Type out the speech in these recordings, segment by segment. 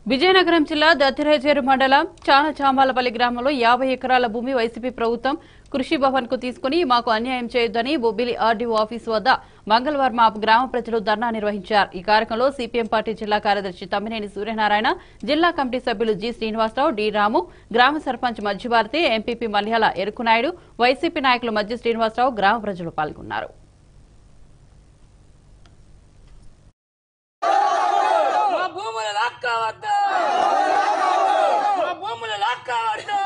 విజయనగరం జిల్లా దత్తిరేజేరు మండలం చానచామాలపల్లి గ్రామంలో యాభై ఎకరాల భూమి వైసీపీ ప్రభుత్వం కృషి భవన్ కు తీసుకుని మాకు అన్యాయం చేయొద్దని బొబ్బిలి ఆర్డీఓ ఆఫీసు వద్ద మంగళవారం ఆ గ్రామ ప్రజలు ధర్నా నిర్వహించారు ఈ కార్యక్రమంలో సిపిఎం పార్టీ జిల్లా కార్యదర్శి తమ్మినేని సూర్యనారాయణ జిల్లా కమిటీ సభ్యులు జి శ్రీనివాసరావు డి రాము గ్రామ సర్పంచ్ మధ్యభారతి ఎంపీపీ మల్యాల ఎరుకునాయుడు వైసీపీ నాయకులు మధ్య శ్రీనివాసరావు గ్రామ ప్రజలు పాల్గొన్నారు మా భూములు లాక్కావద్దు మా భూములు లాక్కావద్దు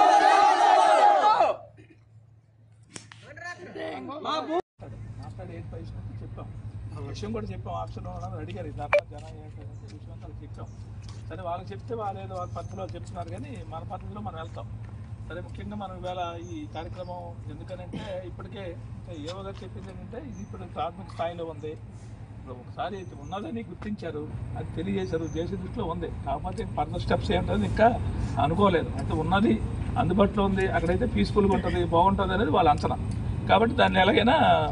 మాట్లాడి ఏది పరిస్థితి చెప్పాం ఆ విషయం కూడా చెప్పాం ఆప్షన్ ఉన్నది అడిగారు దాంట్లో జనం ఏంటంటే విషయం అంతా చెప్పాం సరే వాళ్ళకి చెప్తే వాళ్ళు ఏదో వాళ్ళ పద్ధతిలో చెప్తున్నారు కానీ మన పద్ధతిలో మనం వెళ్తాం సరే ముఖ్యంగా మనం ఇవాళ ఈ కార్యక్రమం ఎందుకనంటే ఇప్పటికే ఇంకా ఏవో గారు చెప్పింది ఏంటంటే ఇది ఇప్పుడు ప్రాథమిక స్థాయిలో ఉంది ఇప్పుడు ఒకసారి ఇది ఉన్నదని గుర్తించారు అది తెలియజేశారు దేశ దృష్టిలో ఉంది కాకపోతే ఫర్దర్ స్టెప్స్ ఏంటనేది ఇంకా అనుకోలేదు అంటే ఉన్నది అందుబాటులో ఉంది అక్కడైతే పీస్ఫుల్గా ఉంటుంది బాగుంటుంది అనేది వాళ్ళ అంచనా కాబట్టి దాన్ని ఎలాగైనా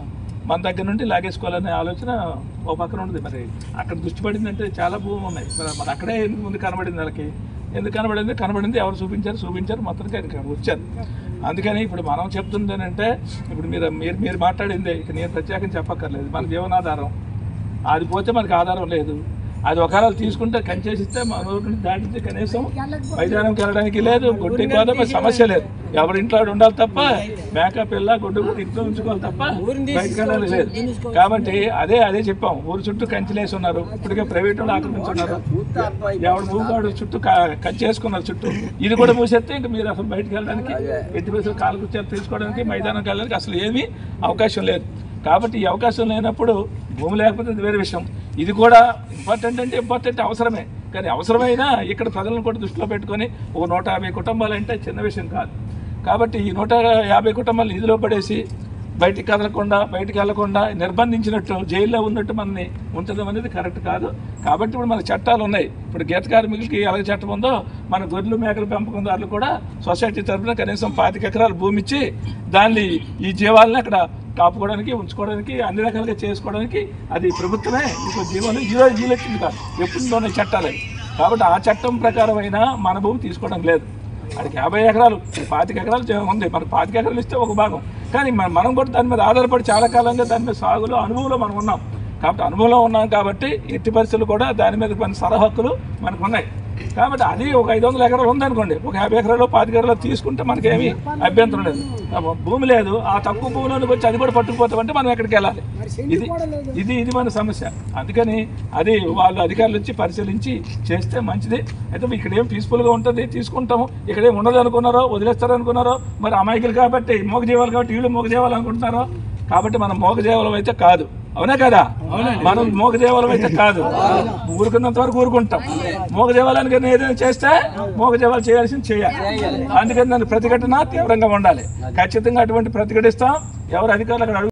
మన దగ్గర నుండి లాగేసుకోవాలనే ఆలోచన ఓ పక్కన ఉంది మరి అక్కడ దృష్టి పడిందంటే చాలా భూమి ఉన్నాయి మరి మరి అక్కడే ఎందుకు ముందు కనబడింది వాళ్ళకి ఎందుకు కనబడింది కనబడింది ఎవరు చూపించారు చూపించారు మొత్తానికి అది వచ్చారు అందుకని ఇప్పుడు మనం చెప్తుంది ఏంటంటే ఇప్పుడు మీరు మీరు మీరు మాట్లాడిందే ఇక నేను ప్రత్యేకం చెప్పక్కర్లేదు మన జీవనాధారం అది పోతే మనకి ఆధారం లేదు అది ఒకవేళ తీసుకుంటే కంచేసిస్తే మన ఊరు నుండి దాటితే కనీసం మైదానంకి వెళ్ళడానికి లేదు గుడ్డి కోద మరి సమస్య లేదు ఎవరి ఇంట్లో ఆడు ఉండాలి తప్ప మేక పిల్ల గుడ్డు కూడా ఇంట్లో ఉంచుకోవాలి తప్ప బయటకు వెళ్ళాలి లేదు కాబట్టి అదే అదే చెప్పాం ఊరు చుట్టూ కంచెలేసి ఉన్నారు ఇప్పటికే ప్రైవేట్ వాళ్ళు ఆక్రమించున్నారు ఎవడు మూగాడు చుట్టూ క- కంచేసుకున్నారు చుట్టూ ఇది కూడా మూసేస్తే ఇంకా మీరు అసలు బయటకు వెళ్ళడానికి ఎట్టి పరిస్థితులు కాలు కూర్చొని తీసుకోవడానికి మైదానంకి వెళ్ళడానికి అసలు ఏమీ అవకాశం లేదు కాబట్టి ఈ అవకాశం లేనప్పుడు భూమి లేకపోతే అది వేరే విషయం ఇది కూడా ఇంపార్టెంట్ అంటే ఇంపార్టెంట్ అవసరమే కానీ అవసరమైనా ఇక్కడ ప్రజలను కూడా దృష్టిలో పెట్టుకొని ఒక నూట యాభై కుటుంబాలు అంటే చిన్న విషయం కాదు కాబట్టి ఈ నూట యాభై కుటుంబాలు ఇదిలో పడేసి బయటికి కదలకుండా బయటికి వెళ్లకుండా నిర్బంధించినట్టు జైల్లో ఉన్నట్టు మనని ఉంచడం అనేది కరెక్ట్ కాదు కాబట్టి ఇప్పుడు మన చట్టాలు ఉన్నాయి ఇప్పుడు గీత కార్మికులకి ఎలాగ చట్టం ఉందో మన గొర్రెలు మేకల పెంపకందారులు కూడా సొసైటీ తరఫున కనీసం పాతిక ఎకరాలు భూమి ఇచ్చి దాన్ని ఈ జీవాలని అక్కడ కాపుకోవడానికి ఉంచుకోవడానికి అన్ని రకాలుగా చేసుకోవడానికి అది ప్రభుత్వమే ఇంకో జీవాలు జీరో జీలు వచ్చింది కాదు ఎప్పుడులోనే చట్టాలు అవి. కాబట్టి ఆ చట్టం ప్రకారం అయినా మన భూమి తీసుకోవడం లేదు వాడికి యాభై ఎకరాలు పాతిక ఎకరాలు చే- ఉంది మనకు పాతిక ఎకరాలు ఇస్తే ఒక భాగం కానీ మన- మనం కూడా దాని మీద ఆధారపడి చాలా కాలంగా దాని మీద సాగులో అనుభవంలో మనం ఉన్నాం కాబట్టి అనుభవంలో ఉన్నాం కాబట్టి ఎట్టి పరిస్థితులు కూడా దాని మీద కొన్ని సరహక్కులు మనకు ఉన్నాయి కాబట్టి అది ఒక ఐదు వందల ఎకరాలు ఉందనుకోండి ఒక యాభై ఎకరాలు పాతిక ఎకరాలు తీసుకుంటే మనకేమీ అభ్యంతరం లేదు ఆ భూమి లేదు ఆ తక్కువ భూమిలోనికి వచ్చి అది కూడా పట్టుకుపోతామంటే మనం ఎక్కడికి వెళ్ళాలి ఇది ఇది ఇది మన సమస్య అందుకని అది వాళ్ళు అధికారులు వచ్చి పరిశీలించి చేస్తే మంచిది అయితే ఇక్కడ ఏం పీస్ఫుల్గా ఉంటుంది తీసుకుంటాము ఇక్కడ ఏం ఉండదు అనుకున్నారో వదిలేస్తారు అనుకున్నారో మరి అమాయకులు కాబట్టి మోగజీవాలు కాబట్టి వీళ్ళు మోగజీవాలు అనుకుంటున్నారో కాబట్టి మనం మోగజీవాలం అయితే కాదు అవునా కదా మనం మోగజీవాలం అయితే కాదు ఊరుకున్నంత వరకు ఊరుకుంటాం మోగజీవాలానికి ఏదైనా చేస్తే మోగజీవాలు చేయాల్సింది చేయాలి అందుకని దాని ప్రతిఘటన తీవ్రంగా ఉండాలి ఖచ్చితంగా అటువంటి ప్రతిఘటిస్తాం ఎవరు అధికారులు అక్కడ అడుగు